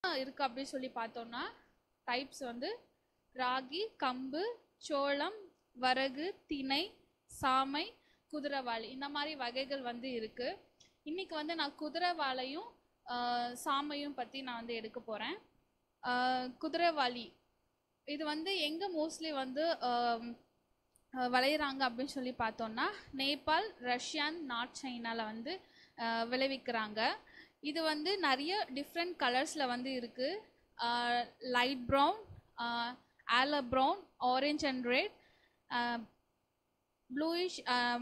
இருக்குது அப்படின்னு சொல்லி பார்த்தோம்னா டைப்ஸ் வந்து ராகி கம்பு சோளம் வரகு திணை சாமை குதிரைவாளி இந்த மாதிரி வகைகள் வந்து இருக்குது இன்னைக்கு வந்து நான் குதிரைவாளையும் ஆஹ், சாமையும் பற்றி நான் வந்து எடுக்க போகிறேன் குதிரைவாளி இது வந்து எங்கே மோஸ்ட்லி வந்து ஆம், ஆஹ், விளையிறாங்க அப்படின்னு சொல்லி பார்த்தோம்னா நேபாள் ரஷ்யான் நார்த் சைனாவில் வந்து ஆஹ், விளைவிக்கிறாங்க இது வந்து நிறைய டிஃப்ரெண்ட் கலர்ஸில் வந்து இருக்குது லைட் ப்ரௌன் ஆல brown orange and red bluish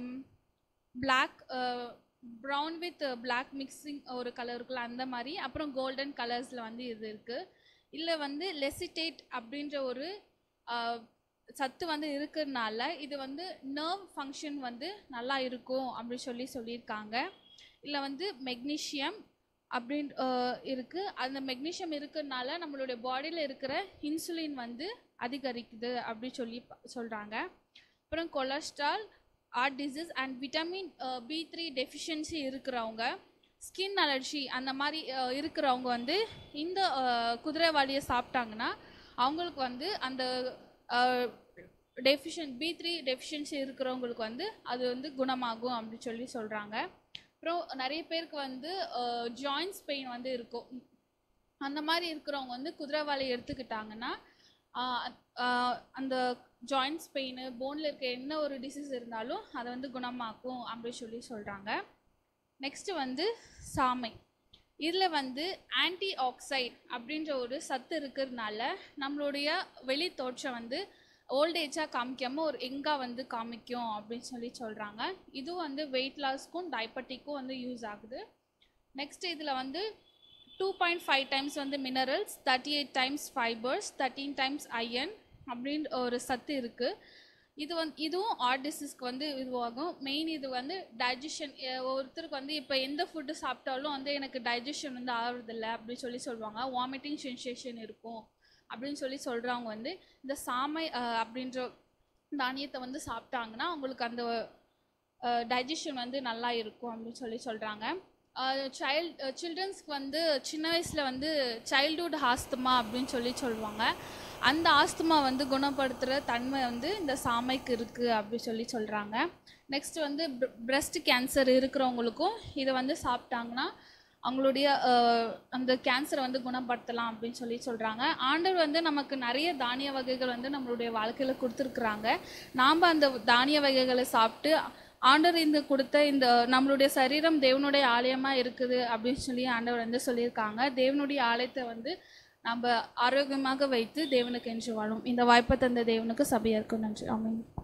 black brown with black mixing ஒரு கலர் இருக்குல்ல அந்த மாதிரி அப்புறம் கோல்டன் கலர்ஸில் வந்து இது இருக்குது இல்லை வந்து லெசிடேட் அப்படின்ற ஒரு ஆஹ், சத்து வந்து இருக்கிறதுனால இது வந்து நர்வ் ஃபங்க்ஷன் வந்து நல்லா இருக்கும் அப்படி சொல்லி சொல்லியிருக்காங்க இல்லை வந்து மெக்னீஷியம் அப்படின் இருக்குது அந்த மெக்னீஷியம் இருக்கிறதுனால நம்மளுடைய பாடியில் இருக்கிற இன்சுலின் வந்து அதிகரிக்குது அப்படி சொல்லி சொல்கிறாங்க அப்புறம் cholesterol heart disease and vitamin B three deficiency இருக்கிறவங்க ஸ்கின் அலர்ஜி அந்த மாதிரி அஹ், இருக்கிறவங்க வந்து இந்த அஹ், குதிரைவாளியை சாப்பிட்டாங்கன்னா அவங்களுக்கு வந்து அந்த டெஃபிஷியன் பி த்ரீ டெஃபிஷியன்சி இருக்கிறவங்களுக்கு வந்து அது வந்து குணமாகும் அப்படின்னு சொல்லி சொல்கிறாங்க அப்புறம் நிறைய பேருக்கு வந்து ஜாயின்ஸ் பெயின் வந்து இருக்கும் அந்த மாதிரி இருக்கிறவங்க வந்து குதிரைவாளி எடுத்துக்கிட்டாங்கன்னா ஆஹ் ஆஹ் அந்த ஜாயின்ஸ் பெயின் போனில் இருக்க என்ன ஒரு டிசீஸ் இருந்தாலும் அதை வந்து குணமாக்கும் அப்படின்னு சொல்லி சொல்கிறாங்க நெக்ஸ்ட்டு வந்து சாமை இதில் வந்து ஆன்டி ஆக்சைட் அப்படின்ற ஒரு சத்து இருக்கிறதுனால நம்மளுடைய வெளி தோற்றம் வந்து ஓல்டேஜாக காமிக்காமல் ஒரு எங்காக வந்து காமிக்கும் அப்படின்னு சொல்லி சொல்கிறாங்க இதுவும் வந்து வெயிட் லாஸ்க்கும் டயபெட்டிக்கும் வந்து யூஸ் ஆகுது நெக்ஸ்ட் இதில் வந்து டூ பாயிண்ட் ஃபைவ் டைம்ஸ் வந்து minerals thirty eight times fibres thirteen times iron அப்படின்ற ஒரு சத்து இருக்குது இது வந்து இதுவும் ஹார்ட் டிசீஸ்க்கு வந்து இதுவாகும் மெயின் இது வந்து டைஜஷன் ஒருத்தருக்கு வந்து இப்போ எந்த ஃபுட்டு சாப்பிட்டாலும் வந்து எனக்கு டைஜஷன் வந்து ஆகுறதில்ல அப்படின்னு சொல்லி சொல்லுவாங்க வாமிட்டிங் சென்சேஷன் இருக்கும் அப்படின்னு சொல்லி சொல்கிறவங்க வந்து இந்த சாமை அஹ், அப்படின்ற தானியத்தை வந்து சாப்பிட்டாங்கன்னா அவங்களுக்கு அந்த டைஜஷன் வந்து நல்லா இருக்கும் அப்படின்னு சொல்லி சொல்கிறாங்க சைல்ட் சில்ட்ரன்ஸ்க்கு வந்து சின்ன வயசில் வந்து சைல்டுஹுட் ஆஸ்துமா அப்படின்னு சொல்லி சொல்லுவாங்க அந்த ஆஸ்துமா வந்து குணப்படுத்துகிற தன்மை வந்து இந்த சாமைக்கு இருக்குது அப்படி சொல்லி சொல்கிறாங்க நெக்ஸ்ட் வந்து பிரஸ்ட் கேன்சர் இருக்கிறவங்களுக்கும் இதை வந்து சாப்பிட்டாங்கன்னா அவங்களுடைய அஹ், அந்த கேன்சரை வந்து குணப்படுத்தலாம் அப்படின்னு சொல்லி சொல்கிறாங்க ஆண்டவர் வந்து நமக்கு நிறைய தானிய வகைகள் வந்து நம்மளுடைய வாழ்க்கையில் கொடுத்துருக்குறாங்க நாம் அந்த தானிய வகைகளை சாப்பிட்டு ஆண்டவர் இந்த கொடுத்த இந்த நம்மளுடைய சரீரம் தேவனுடைய ஆலயமாக இருக்குது அப்படின்னு சொல்லி ஆண்டவர் வந்து சொல்லியிருக்காங்க தேவனுடைய ஆலயத்தை வந்து நம்ம ஆரோக்கியமாக வைத்து தேவனுக்கு என்று வாழும் இந்த வாய்ப்பை தந்த தேவனுக்கு சபையாக இருக்கும் நன்றி ஆமென்